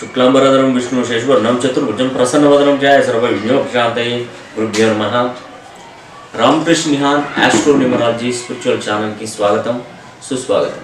శుక్లాంబరధరం విష్ణు శశివర్ణం చతుర్భుజం ప్రసన్నవదనం ధ్యాయ సర్వ విజ్ఞోపశాంతయే గురుభ్యో నమ రామకృష్ణ నిహాన్ ఆస్ట్రో న్యూమరాలజీ స్పిరిచువల్ ఛానల్కి స్వాగతం సుస్వాగతం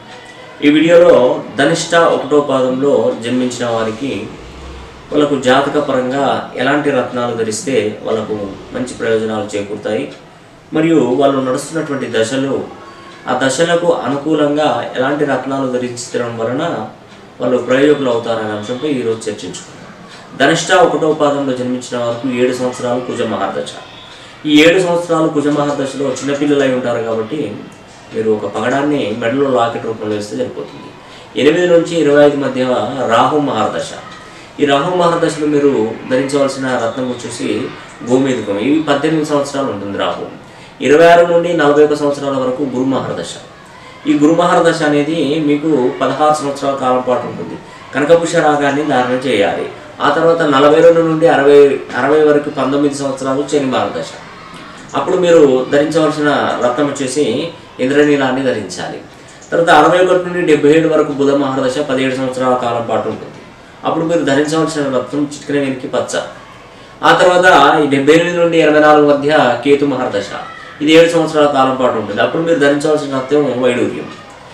ఈ వీడియోలో ధనిష్ట ఒకటో పాదంలో జన్మించిన వారికి వాళ్ళకు జాతక పరంగా ఎలాంటి రత్నాలు ధరిస్తే వాళ్ళకు మంచి ప్రయోజనాలు చేకూరుతాయి మరియు వాళ్ళు నడుస్తున్నటువంటి దశలు ఆ దశలకు అనుకూలంగా ఎలాంటి రత్నాలు ధరించడం వలన వాళ్ళు ప్రయోజకులు అవుతారనే అంశంపై ఈరోజు చర్చించుకుందాం ధనిష్ట ఒకటో పాదంలో జన్మించిన వారికి ఏడు సంవత్సరాలు కుజ మహాదశ ఈ ఏడు సంవత్సరాలు కుజ మహాదశలో చిన్నపిల్లలై ఉంటారు కాబట్టి మీరు ఒక పగడాన్ని మెడలో లాకెట్ రూపంలో వేస్తే సరిపోతుంది ఎనిమిది నుంచి ఇరవై ఐదు మధ్య రాహు మహాదశ ఈ రాహు మహాదశలో మీరు ధరించవలసిన రత్నం వచ్చేసి గోమేధికం ఇవి పద్దెనిమిది సంవత్సరాలు ఉంటుంది రాహు ఇరవై ఆరు నుండి నలభై ఒక సంవత్సరాల వరకు గురు మహారదశ ఈ గురు మహారదశ అనేది మీకు పదహారు సంవత్సరాల కాలం పాటు ఉంటుంది కనకపుష రాగాన్ని ధారణ చేయాలి ఆ తర్వాత నలభై రెండు నుండి అరవై అరవై వరకు పంతొమ్మిది సంవత్సరాలు శని మహారదశ అప్పుడు మీరు ధరించవలసిన రత్నం వచ్చేసి ఇంద్రనీలాన్ని ధరించాలి తర్వాత అరవై ఒకటి నుండి డెబ్బై ఏడు వరకు బుధ మహారదశ పదిహేడు సంవత్సరాల కాలం పాటు ఉంటుంది అప్పుడు మీరు ధరించవలసిన రత్నం చిట్కన వెనికి పచ్చ ఆ తర్వాత ఈ డెబ్బై ఎనిమిది నుండి ఎనభై నాలుగు మధ్య కేతు మహారదశ ఇది ఏడు సంవత్సరాల కాలం పాటు ఉంటుంది అప్పుడు మీరు ధరించవలసిన రత్నం వైడూర్యం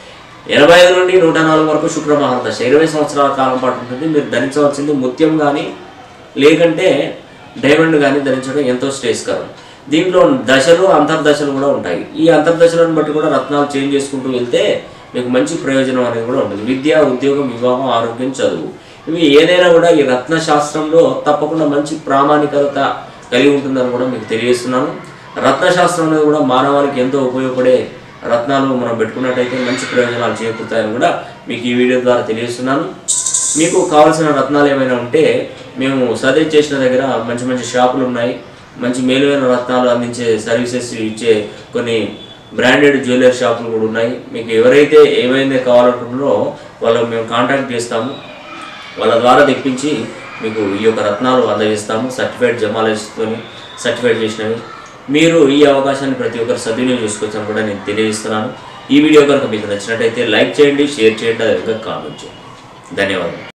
ఎనభై ఐదు నుండి నూట నాలుగు వరకు శుక్ర మహాదశ ఇరవై సంవత్సరాల కాలం పాటు ఉంటుంది మీరు ధరించవలసింది ముత్యం కానీ లేకంటే డైమండ్ కానీ ధరించడం ఎంతో శ్రేయస్కరం దీంట్లో దశలు అంతర్దశలు కూడా ఉంటాయి ఈ అంతర్దశలను బట్టి కూడా రత్నాలు చేంజ్ చేసుకుంటూ వెళ్తే మీకు మంచి ప్రయోజనం అనేది కూడా ఉంటుంది విద్య ఉద్యోగం వివాహం ఆరోగ్యం చదువు ఇవి ఏదైనా కూడా ఈ రత్న శాస్త్రంలో తప్పకుండా మంచి ప్రామాణికత కలిగి ఉంటుందని కూడా మీకు తెలియజేస్తున్నాను రత్నశాస్త్రం అనేది కూడా మానవాళికి ఎంతో ఉపయోగపడే రత్నాలు మనం పెట్టుకున్నట్టయితే మంచి ప్రయోజనాలు చేకూరుతాయని కూడా మీకు ఈ వీడియో ద్వారా తెలియజేస్తున్నాను మీకు కావాల్సిన రత్నాలు ఏమైనా ఉంటే మేము సజెస్ట్ చేసిన దగ్గర మంచి మంచి షాపులు ఉన్నాయి మంచి మేలువైన రత్నాలు అందించే సర్వీసెస్ ఇచ్చే కొన్ని బ్రాండెడ్ జ్యువెలరీ షాపులు కూడా ఉన్నాయి మీకు ఎవరైతే ఏమైనా కావాలనుకుంటున్నారో వాళ్ళు మేము కాంటాక్ట్ చేస్తాము వాళ్ళ ద్వారా తెప్పించి మీకు ఈ యొక్క రత్నాలు అందజేస్తాము సర్టిఫైడ్ జమాలజిస్ట్తో సర్టిఫైడ్ చేసినవి మీరు ఈ అవకాశాన్ని ప్రతి ఒక్కరు సద్వినియోగం చేసుకోవచ్చని కూడా నేను తెలియజేస్తున్నాను ఈ వీడియో కనుక మీకు నచ్చినట్టయితే లైక్ చేయండి షేర్ చేయండి అదేవిధంగా కామెంట్ చేయండి ధన్యవాదాలు